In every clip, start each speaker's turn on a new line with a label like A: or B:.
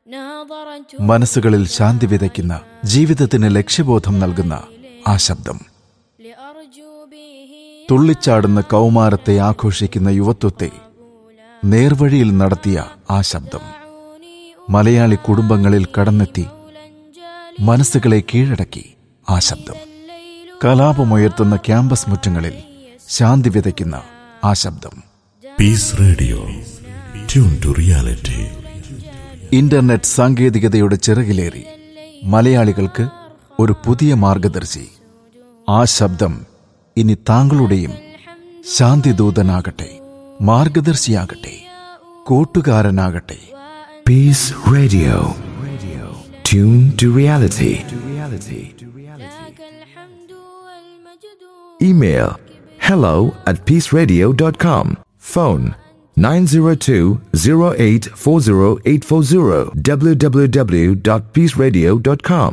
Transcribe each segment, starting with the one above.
A: മനസ്സുകളിൽ ശാന്തി വിതയ്ക്കുന്ന ജീവിതത്തിന് ലക്ഷ്യബോധം നൽകുന്ന ആ ശബ്ദം തുള്ളിച്ചാടുന്ന കൗമാരത്തെ ആഘോഷിക്കുന്ന യുവത്വത്തെ നേർവഴിയിൽ നടത്തിയ ആ ശബ്ദം മലയാളി കുടുംബങ്ങളിൽ കടന്നെത്തി മനസ്സുകളെ കീഴടക്കി ആ ശബ്ദം കലാപമുയർത്തുന്ന ക്യാമ്പസ് മുറ്റങ്ങളിൽ ശാന്തി വിതയ്ക്കുന്ന ആ ശബ്ദം
B: peace radio tune to reality
A: internet സാങ്കേതികതയുടെ ചിറകിലേറി മലയാളികൾക്ക് ഒരു പുതിയ മാർഗദർശി ആ ശബ്ദം ഇനി താങ്കളുടെയും ശാന്തിദൂതനാകട്ടെ മാർഗദർശിയാകട്ടെ കൂട്ടുകാരനാകട്ടെ
C: Peace Radio. Tune to reality. Email hello at peaceradio.com. Phone 902-0840840 www.peaceradio.com.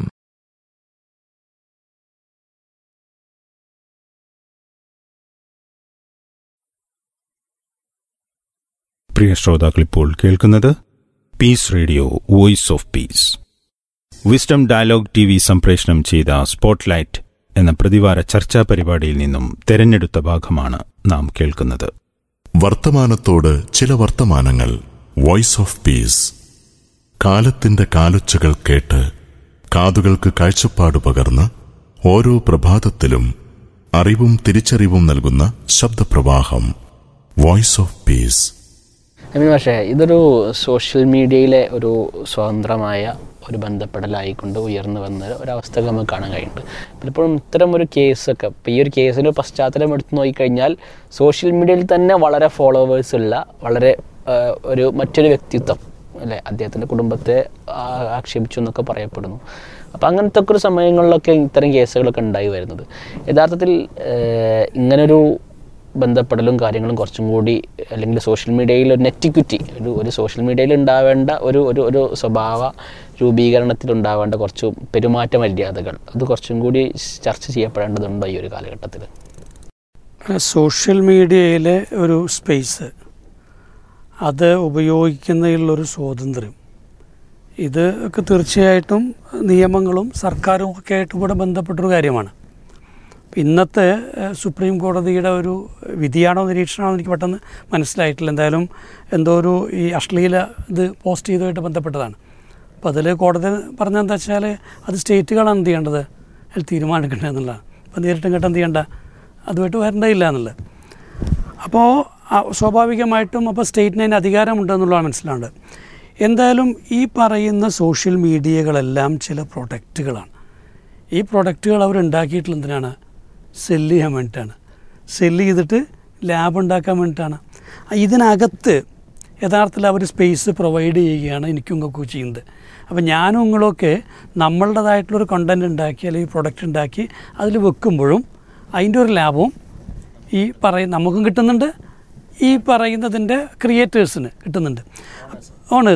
D: പ്രിയ ശ്രോതാക്കൾ ഇപ്പോൾ കേൾക്കുന്നത് peace radio voice of peace wisdom dialogue T V സംപ്രേഷണം ചെയ്ത സ്പോട്ട്ലൈറ്റ് എന്ന പ്രതിവാര ചർച്ചാ പരിപാടിയിൽ നിന്നും തെരഞ്ഞെടുത്ത ഭാഗമാണ് നാം കേൾക്കുന്നത്
B: വർത്തമാനത്തോട് ചില വർത്തമാനങ്ങൾ വോയിസ് ഓഫ് പീസ് കാലത്തിന്റെ കാലൊച്ചകൾ കേട്ട് കാതുകൾക്ക് കാഴ്ചപ്പാട് പകർന്ന് ഓരോ പ്രഭാതത്തിലും അറിവും തിരിച്ചറിവും നൽകുന്ന ശബ്ദപ്രവാഹം വോയിസ് ഓഫ് പീസ്
E: അമീൻ പക്ഷേ ഇതൊരു സോഷ്യൽ മീഡിയയിലെ ഒരു സ്വതന്ത്രമായ ഒരു ബന്ധപ്പെടലായിക്കൊണ്ട് ഉയർന്നു വന്ന ഒരവസ്ഥ നമുക്ക് കാണാൻ കഴിയുന്നുണ്ട് പലപ്പോഴും ഇത്തരം ഒരു കേസൊക്കെ ഇപ്പോൾ ഈ ഒരു കേസിൻ്റെ പശ്ചാത്തലം എടുത്ത് നോക്കിക്കഴിഞ്ഞാൽ സോഷ്യൽ മീഡിയയിൽ തന്നെ വളരെ ഫോളോവേഴ്സ് ഉള്ള വളരെ ആ, ഒരു മറ്റൊരു വ്യക്തിത്വം അല്ലേ അദ്ദേഹത്തിൻ്റെ കുടുംബത്തെ ആ, ആക്ഷേപിച്ചു എന്നൊക്കെ പറയപ്പെടുന്നു അപ്പോൾ അങ്ങനത്തെ ഒക്കെ ഒരു സമയങ്ങളിലൊക്കെ ഇത്തരം കേസുകളൊക്കെ ഉണ്ടായി വരുന്നത് യഥാർത്ഥത്തിൽ ഏഹ്, ഇങ്ങനൊരു ബന്ധപ്പെടലും കാര്യങ്ങളും കുറച്ചും കൂടി അല്ലെങ്കിൽ സോഷ്യൽ മീഡിയയിൽ ഒരു നെറ്റിക്വിറ്റി ഒരു ഒരു സോഷ്യൽ മീഡിയയിൽ ഉണ്ടാവേണ്ട ഒരു ഒരു ഒരു സ്വഭാവ രൂപീകരണത്തിൽ ഉണ്ടാവേണ്ട കുറച്ച് പെരുമാറ്റ മര്യാദകൾ അത് കുറച്ചും കൂടി ചർച്ച ചെയ്യപ്പെടേണ്ടതുണ്ടോ ഈ ഒരു കാലഘട്ടത്തിൽ
F: സോഷ്യൽ മീഡിയയിലെ ഒരു സ്പേസ് അത് ഉപയോഗിക്കുന്നതിലുള്ളൊരു സ്വാതന്ത്ര്യം ഇത് ഒക്കെ തീർച്ചയായിട്ടും നിയമങ്ങളും സർക്കാരും ഒക്കെ ആയിട്ട് ഇവിടെ ബന്ധപ്പെട്ടൊരു കാര്യമാണ് ഇന്നത്തെ ഏഹ്, സുപ്രീം കോടതിയുടെ ഒരു വിധിയാണോ നിരീക്ഷണമാണോ എനിക്ക് പെട്ടെന്ന് മനസ്സിലായിട്ടില്ല എന്തായാലും എന്തോ ഒരു ഈ അശ്ലീല ഇത് പോസ്റ്റ് ചെയ്തതുമായിട്ട് ബന്ധപ്പെട്ടതാണ് അപ്പോൾ അതിൽ കോടതി പറഞ്ഞ എന്താ വെച്ചാൽ അത് സ്റ്റേറ്റുകളാണ് എന്ത് ചെയ്യേണ്ടത് അതിൽ തീരുമാനിക്കേണ്ടത് എന്നുള്ളതാണ് അപ്പോൾ നേരിട്ട് ഇങ്ങോട്ട് എന്ത് ചെയ്യേണ്ട അതുമായിട്ട് വരേണ്ടതില്ല എന്നുള്ളത് അപ്പോൾ ആ- സ്വാഭാവികമായിട്ടും അപ്പോൾ സ്റ്റേറ്റിന് അതിന് അധികാരമുണ്ടെന്നുള്ളതാണ് മനസ്സിലാവേണ്ടത് എന്തായാലും ഈ പറയുന്ന സോഷ്യൽ മീഡിയകളെല്ലാം ചില പ്രൊഡക്റ്റുകളാണ് ഈ പ്രൊഡക്റ്റുകൾ അവർ ഉണ്ടാക്കിയിട്ടുള്ള എന്തിനാണ് സെല്ല് ചെയ്യാൻ വേണ്ടിയിട്ടാണ് സെല്ല് ചെയ്തിട്ട് ലാബ് ഉണ്ടാക്കാൻ വേണ്ടിയിട്ടാണ് ആ ഇതിനകത്ത് യഥാർത്ഥത്തിൽ അവർ സ്പേസ് പ്രൊവൈഡ് ചെയ്യുകയാണ് എനിക്കും ഒക്കെ ചെയ്യുന്നത് അപ്പോൾ ഞാനും നിങ്ങളൊക്കെ നമ്മളുടേതായിട്ടുള്ളൊരു കണ്ടൻറ് ഉണ്ടാക്കി അല്ലെങ്കിൽ പ്രൊഡക്റ്റ് ഉണ്ടാക്കി അതിൽ വെക്കുമ്പോഴും അതിൻ്റെ ഒരു ലാഭവും ഈ പറയ നമുക്കും കിട്ടുന്നുണ്ട് ഈ പറയുന്നതിൻ്റെ ക്രിയേറ്റേഴ്സിന് കിട്ടുന്നുണ്ട് ഓണേഴ്സ്